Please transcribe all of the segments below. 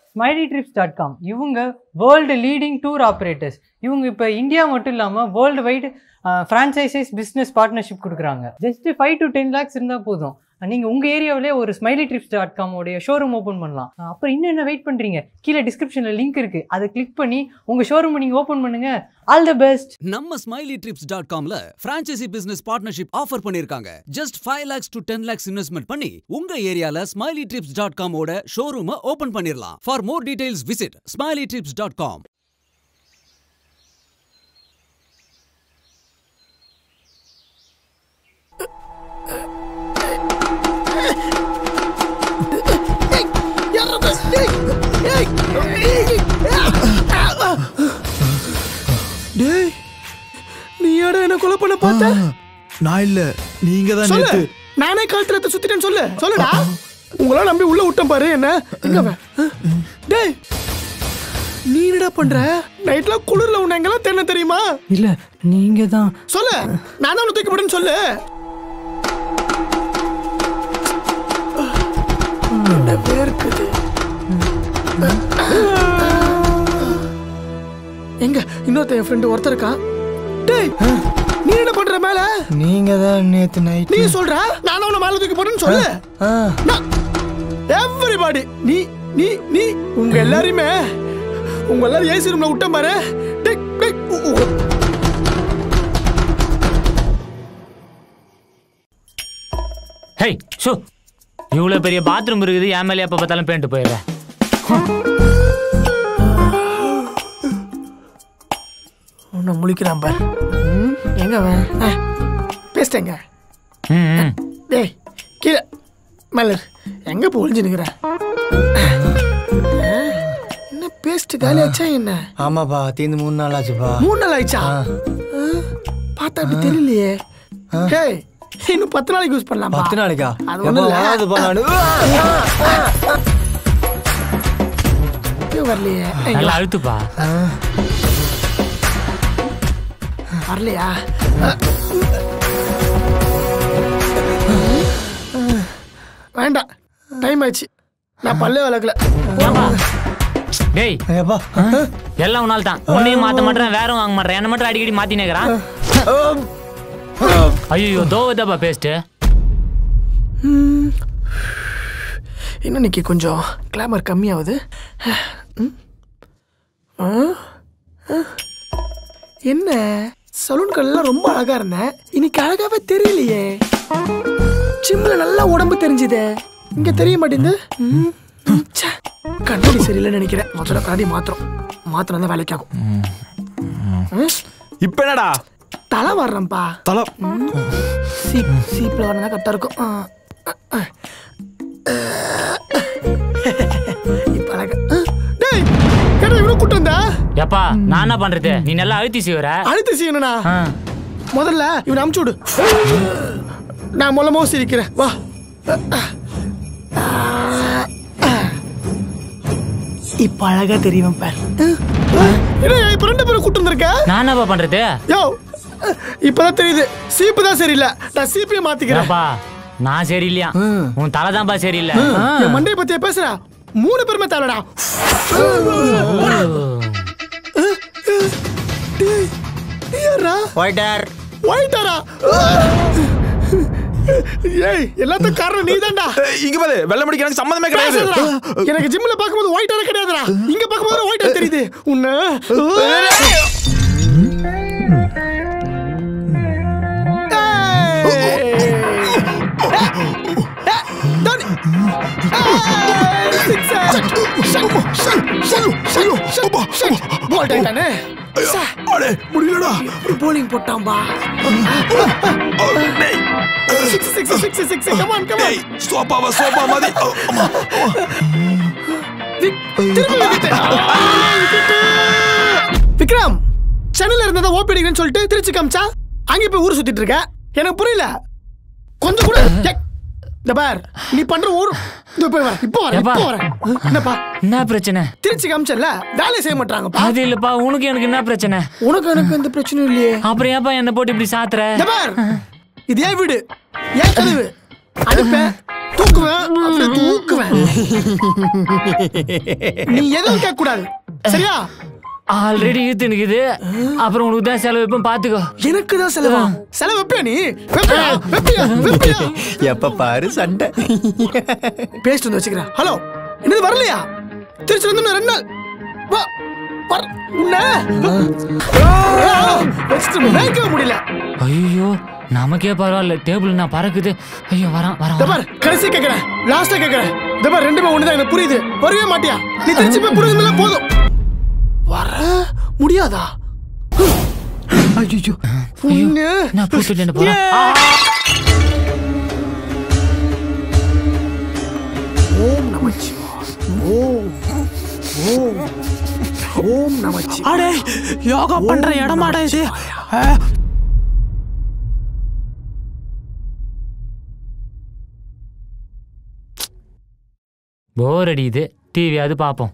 Smiley Trips dot com இவங்க world leading tour operators இவங்க இப்போ இந்தியா மட்டும் இல்லாமல் world wide franchises business partnership கொடுக்குறாங்க just five to ten lakhs இருந்தால் போதும் நீங்கள் உங்கள் ஏரியாவிலே ஒரு ஸ்மைலி ட்ரிப்ஸ் டாட் காம் உடைய ஷோரூம் ஓப்பன் பண்ணலாம் அஹ் அப்புறம் இன்னும் என்ன வெயிட் பண்ணுறீங்க கீழே டிஸ்கிரிப்ஷனில் லிங்க் இருக்குது அதை கிளிக் பண்ணி உங்கள் ஷோரூம் நீங்கள் ஓப்பன் பண்ணுங்கள் ஆல் த பெஸ்ட் நம்ம ஸ்மைலி ட்ரிப்ஸ் டாட் காம்ல பிரான்ச்சைசி பிசினஸ் பார்ட்னர்ஷிப் ஆஃபர் பண்ணிருக்காங்க just five lakhs to ten lakhs investment பண்ணி உங்க ஏரியால ஸ்மைலி ட்ரிப்ஸ் டாட் காமோட ஷோரூம் ஓபன் பண்ணிரலாம் for more details visit Smiley Trips dot com டேய் நீ யாரா என்ன கொலை பண்ண பார்த்த நான் இல்ல நீங்க தான் சொல்லு நேத்து நானே கழுத்துல எடுத்து சுத்திட்டேன்னு சொல்லு சொல்லுடா உங்களா நம்பி உள்ள விட்டேன் பாரு என்ன எங்க அவன்? டேய் நீ என்னடா பண்ற நைட்ல குளிர்ல உன்னை எங்கெல்லாம் தென்ன தெரியுமா இல்லை நீங்கள் தான் சொல்லு நான் தான் உன்னை தூக்கி போட்டேன்னு சொல்லு என்ன வேர்க்குது எங்க இன்னொருத்த என் ஃப்ரெண்டு ஒருத்தர் இருக்கான் டேய் நீ என்ன பண்ற மேல நீங்க தான் நேத்து நைட் நீ சொல்ற நான் உன்னை மேல தூக்கி போட்டேன்னு சொல்லு எவ்ரிபாடி நீ நீ நீ உங்க எல்லாரையுமே உங்க எல்லாரும் ஏசி ரூம்ல விட்டேன் பாரு டேய், டேய், உ- உ- ஹேய் ஷோ இவ்வளோ பெரிய பாத்ரூம் இருக்குது என் மேலே எப்போ பார்த்தாலும் பேண்ட் போயிடுறேன் உன்னை முழிக்கிறான் பாரு ம், எங்க அவன் ஆ, பேசிட்டேங்க ம் ம். டேய் கீழே மேல இரு. எங்க போய் ஒளிஞ்சு நிக்கிற ஆ, என்ன பேஸ்ட் காலியாச்சா என்ன ஆமாப்பா தீந்து மூணு நாள் ஆச்சுப்பா மூணு நாள் ஆயிடுச்சா ஆ, பார்த்தா அப்படி தெரியலையே டேய் இன்னும் பத்து நாளைக்கு யூஸ் பண்ணலாம் பத்து நாளைக்கா அது எப்பா ஒண்ணும் இல்ல. வராதுப்பா நானு வரலையே எங்க நல்லா அழுத்துப்பா வரலையா வேண்டாம் டைம் ஆயிடுச்சு நான் பல்லே விளக்கல ஏன்பா டேய் ஏப்பா எல்லாம் உன்னால தான் உன்னையும் மாத்த மாட்டேன் வேற வாங்க மாட்டேன் என்ன மட்டும் அடிக்கடி மாத்தி நேக்கிறான் ஐயோ தோவதப்பா பேஸ்ட்டு இன்னும் இன்னைக்கு கொஞ்சம் கிளாமர் கம்மியாகுது ம்? ஆ? ஆ? என்ன சலூன் கல்லாம் ரொம்ப அழகா இருந்தேன் இன்னைக்கு அழகாவே தெரியலையே ஜிம்ல நல்லா உடம்பு தெரிஞ்சுதே இங்க தெரிய மாட்டேங்குது ம், ம், ச்சே. கண்ணாடி சரியில்லைன்னு நினைக்கிறேன் முதல்ல கண்ணாடி மாத்திரம் மாத்திரம் தான் வேலைக்கு ஆகும் ம்? இப்ப என்னடா தலை வர்றேன்ப்பா தலை சீப் சீப்ல வரணும் கரெக்டா இருக்கும் ஆ, ஆ, ஆ. இப்ப அழகா ஆ, டேய் என்ன இவ்வளவு கூட்டம் இருந்தா எப்பா நான் என்ன பண்றது நீ நல்லா அழுத்தி செய்வற அழுத்து செய்யணும்னா ஆ. முதல்ல இவனை அமுச்சு விடு நான் மூலமோ சிரிக்கிறேன் வா இப்ப அழகா தெரியும் பார் என்ன இப்ப ரெண்டு பேரும் கூட்டம் இருக்க நான் என்னப்பா பண்றது யோ இப்பதான் தெரியுது சீப்பு தான் சரியில்லை நான் சீப்பையே மாத்திக்கிறேன் ஏப்பா நான் சரியில்லையா உன் தலை தான்ப்பா சரியில்லை என் மண்டைய பத்தியா பேசுற மூணு பேருமே தலடா யாரா போயிட்டார் ஒயிட்டாரா ஏய் எல்லாத்துக்கும் காரணம் நீதான்டா இங்க பாரு வெள்ள முடிக்க எனக்கு சம்மந்தமே பேசாதடா. எனக்கு ஜிம்ல பார்க்கும்போது ஒயிட் ஹேர் கிடையாதுடா இங்க பார்க்கும்போது ஒயிட் ஹேர் தெரியுது உன்ன முடியலடா போலிங் போட்டான்பா six six six six come on come on சோபாவா சோபா மாதிரி அம்மா விக்ரம் சென்னையில இருந்ததா ஓபி அடிக்கிறேன்னு சொல்லிட்டு திருச்சி காமிச்சா அங்க போய் ஊர் சுத்திட்டு இருக்க எனக்கு புரியல கொஞ்சம் கூட ஏய், இந்த பார் நீ பண்ற ஊர் இந்த போய் வர இப்போ வர ஏப்பா. இப்போ வரேன் என்னப்பா என்ன பிரச்சனை திருச்சி காமிச்சல வேலையை செய்ய மாட்டாங்கப்பா அது இல்லப்பா உனக்கு எனக்கு என்ன பிரச்சனை உனக்கு எனக்கு எந்த பிரச்சனையும் இல்லையே அப்புறம் ஏப்பா என்ன போட்டு இப்படி சாத்துற இந்த பார் இது ஏன் வீடு ஏன் கதவு அனுப்ப தூக்குவேன் அப்படியே தூக்குவேன் நீ எதுவும் கேட்க கூடாது சரியா ஆல்ரெடி ஈத்து நிக்குது அப்புறம் உனக்கு தான் செலவு வைப்பேன் பாத்துக்கோ எனக்கு தான் செலவா செலவு வைப்பியா நீ வைப்பியா வைப்பியா வைப்பியா எப்ப பாரு சண்டை பேஸ்ட் வந்து வச்சுக்கிறேன் ஹலோ என்னது வரலையா திருச்சி வந்து இன்னும் ரெண்டு நாள் வா வர உன்ன வச்சுட்டு மேய்க்கவே முடியல ஐயோ நமக்கே பரவாயில்ல டேபிள் நான் பறக்குது ஐயோ வரான் இந்த வரான் பார் கடைசி கேக்குறேன் லாஸ்டா கேக்குறேன் இந்த பார் ரெண்டுமே ஒண்ணுதான் எனக்கு புரியுது வரவே மாட்டியா நீ திருச்சி போய் புரியுதுல போதும் வர முடியாதா ஐயோ உன்ன நான் போட்டுட்டு போறேன் ஓம் நமச்சிவாய ஓம் ஓம் ஓம் நமச்சிவாய அடே யோகா பண்ற இடமாடா இது ஆ, போர் அடிக்குது டிவியாவது பார்ப்போம்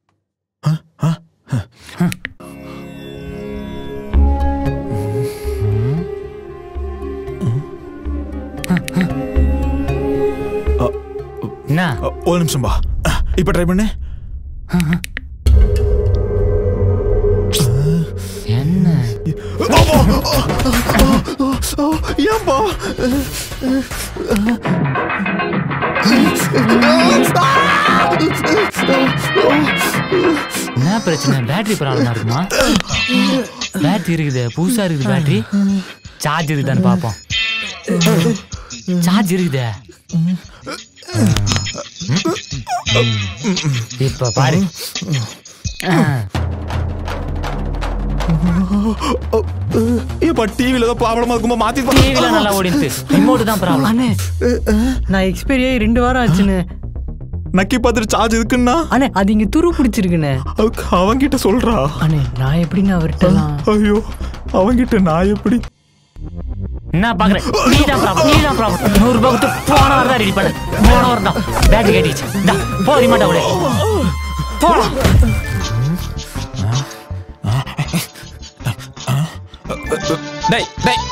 என்ன ஒரு நிமிஷம் பா இப்ப ட்ரை பண்ணு என்ன ஏன்பா என்ன பிரச்சனை பேட்டரி ப்ராப்ளமா இருக்குமா பேட்டரி இருக்குது புதுசா இருக்குது பேட்டரி சார்ஜ் இருக்குதான்னு பார்ப்போம் சார்ஜ் இருக்குதே இப்ப பாரு ஏப்பா டிவில ஏதோ ப்ராப்ளமா இருக்குமா மாத்தி டிவில நல்லா ஓடிந்து ரிமோட் தான் ப்ராப்ளம் அண்ணே நான் எக்ஸ்பைரி ஆகி ரெண்டு வாரம் ஆச்சுண்ணே நக்கி பார்த்துட்டு சார்ஜ் இருக்குன்னா அண்ணே அது இங்க துரு பிடிச்சிருக்குண்ணே அதுக்கு அவன்கிட்ட சொல்றா அண்ணே நான் எப்படின்னு அவர்கிட்டலாம் ஐயோ அவன்கிட்ட நான் எப்படி என்ன பாக்குறேன் நீ தான் ப்ராப்ளம் நீ தான் ப்ராப்ளம் நூறு ரூபாய் கொடுத்து போன வாரம் தான் ரெடி பண்ண போன வாரம் தான் பேட்டரி கேட்டுச்சு இந்தா போ ரிமோட் அவளே போலாம் டேய் டேய்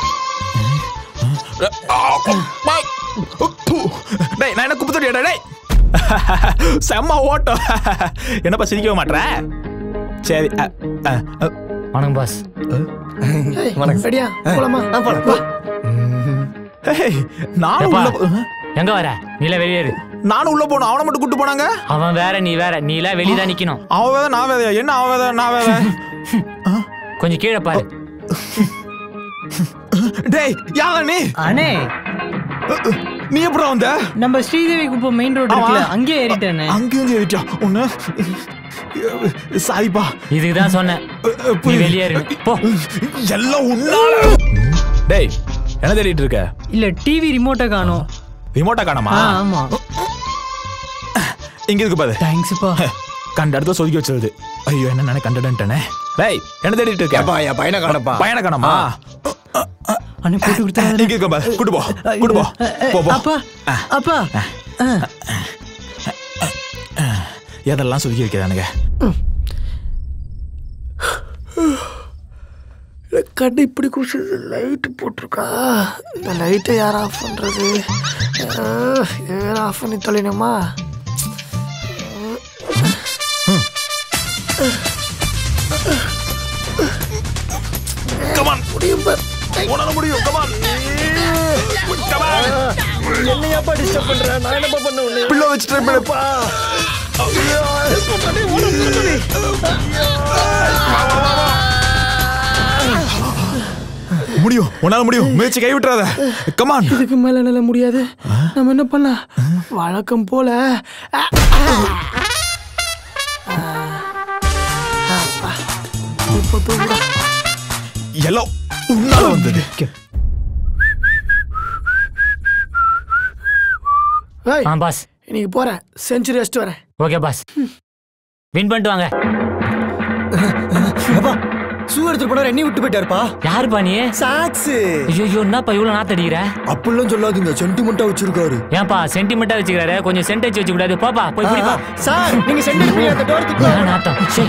டேய் நான் என்ன குப்பை தொட்டியாடா டேய் செம்ம ஓட்டம் என்னப்பா சிரிக்கவே மாட்ற சரி அ, அ, அ, வணக்கம் பாஸ் வணக்கம் ரெடியா போலாமா போலாம். வா. ஏய், நானும் எப்பா? உள்ள போ- எங்க வர நீல வெளியேறு நானும் உள்ள போனோம் அவனை மட்டும் கூட்டு போனாங்க அவன் வேற நீ வேற நீல வெளியே தான் நிக்கணும் அவன் வேத நான் வேதையா என்ன அவன் வேத நான் வேத கொஞ்சம் கீழே பாரு டேய் யாரா நீ அண்ணே நீ எப்படி வந்த நம்ம ஸ்ரீதேவி குப்பம் மெயின் ரோடு இருக்குல்ல அங்கேயே ஏறிட்டேனே அங்கேயும் ஏறிட்டியா ஒண்ணு சாரிப்பா இதுக்கு தான் சொன்னேன் நீ வெளியேறு போ எல்லாம் உன்னால டேய் என்ன தேடிட்டு இருக்க இல்ல டிவி ரிமோட்டை காணோம் ரிமோட்டா காணாமா ஆ ஆமா இங்க இருக்கு பாரு தேங்க்ஸ்ப்பா கண்ட இடத்துல சொதுக்கி வச்சிருது ஐயோ என்ன நானே கண்டுட்டேனே டேய் என்ன தேடிட்டு இருக்க ஏப்பா என் பையனை காணப்பா பையனை காணாமா அண்ணே போட்டு கொடுத்தாரு இங்க இருக்க பாரு கூட்டு போ கூட்டு போ போ போ அப்பா அப்பா எதெல்லாம் சொதுக்கி வைக்கிறானுங்க கண்ணு இப்படி குடிச்சது லைட்டு போட்டிருக்கா இந்த லைட்டை யார் ஆஃப் பண்ணுறது யார் ஆஃப் பண்ணி தொலைணுமா கமான் முடியும் பார். உன்னால முடியும் கமான் கமான் என்னையாப்பா டிஸ்டர்ப் பண்ற நான் என்னப்பா பண்ண உன்னை பிள்ளை வச்சு ட்ரை பண்ணப்பா முடியும் உன்னால முடியும் முயற்சி கை விட்டுறாத கமான் இதுக்கு மேல என்னால முடியாது நம்ம என்ன பண்ணலாம் வழக்கம் போல அ, அ. அப்பா. இப்போ தூங்குடா. எல்லாம் உன்னால வந்தது ஏய், ஆ பாஸ் இன்னைக்கு போறேன் செஞ்சுரி வச்சுட்டு வரேன் ஓகே பாஸ் வின் பண்ணிட்டு வாங்க அப்பா ஷூ எடுத்துட்டு போனார் என்னையும் விட்டு போயிட்டாருப்பா யாருப்பா நீ சாக்ஸ் ஐயோ என்னப்பா இவ்வளவு நாத்து அடிக்கிற அப்படிலாம் சொல்லாதீங்க சென்டிமெண்டா வச்சிருக்காரு ஏன்பா சென்டிமெண்டா வச்சுக்கிறாரு கொஞ்சம் சென்டேஜ் வச்சு கூடாது போப்பா போய் குடிப்பா சார் நீங்க சென்டிமெண்ட் அந்த டோர் ஏன் நாத்தம் சே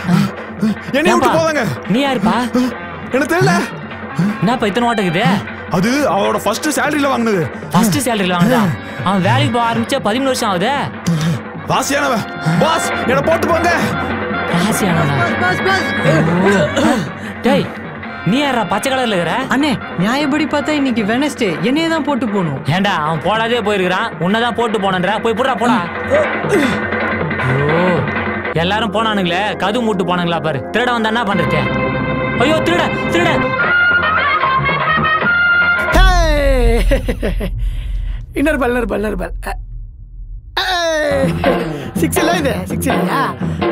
என்னைய விட்டு ஏன்பா? போதாங்க நீ யாருப்பா எனக்கு தெரியல என்னப்பா இத்தனை ஓட்டக்குது அது அவளோட ஃபர்ஸ்ட் சேலரியில வாங்கினது ஃபர்ஸ்ட் சேலரியில் வாங்குதா அவன் வேலைக்கு போக ஆரம்பிச்சா பதிமூணு வருஷம் ஆகுதே ராசியானவன் பாஸ் என்ன போட்டு போங்க ராசியானவனா? ஓ. டேய் நீ யாரா பச்சை கலர்ல இருக்கிற அண்ணே நியாயப்படி பார்த்தா இன்னைக்கு வெனஸ்டே என்னையே தான் போட்டு போகணும் ஏண்டா அவன் போடாதே போயிருக்கிறான் உன்னதான் போட்டு போனன்ற போய் போடா போடா ஐயோ எல்லாரும் போனானுங்களே கது மூட்டு போனாங்களா பாரு திருட வந்தா என்ன பண்றது ஐயோ திருட திருட இன்னொரு பால் இன்னொரு பால் இன்னொரு பால் சிக்ஸ் இல்லை இது சிக்ஸ் இல்லையா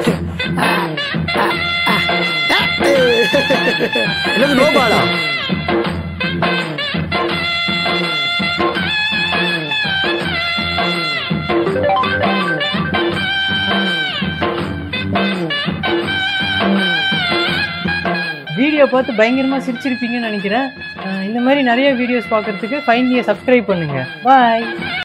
என்னது நோ பாலா வீடியோ பார்த்து பயங்கரமா சிரிச்சிருப்பீங்கன்னு நினைக்கிறேன் அஹ் இந்த மாதிரி நிறைய வீடியோஸ் பார்க்கறதுக்கு ஃபைன் சப்ஸ்கிரைப் பண்ணுங்க பாய்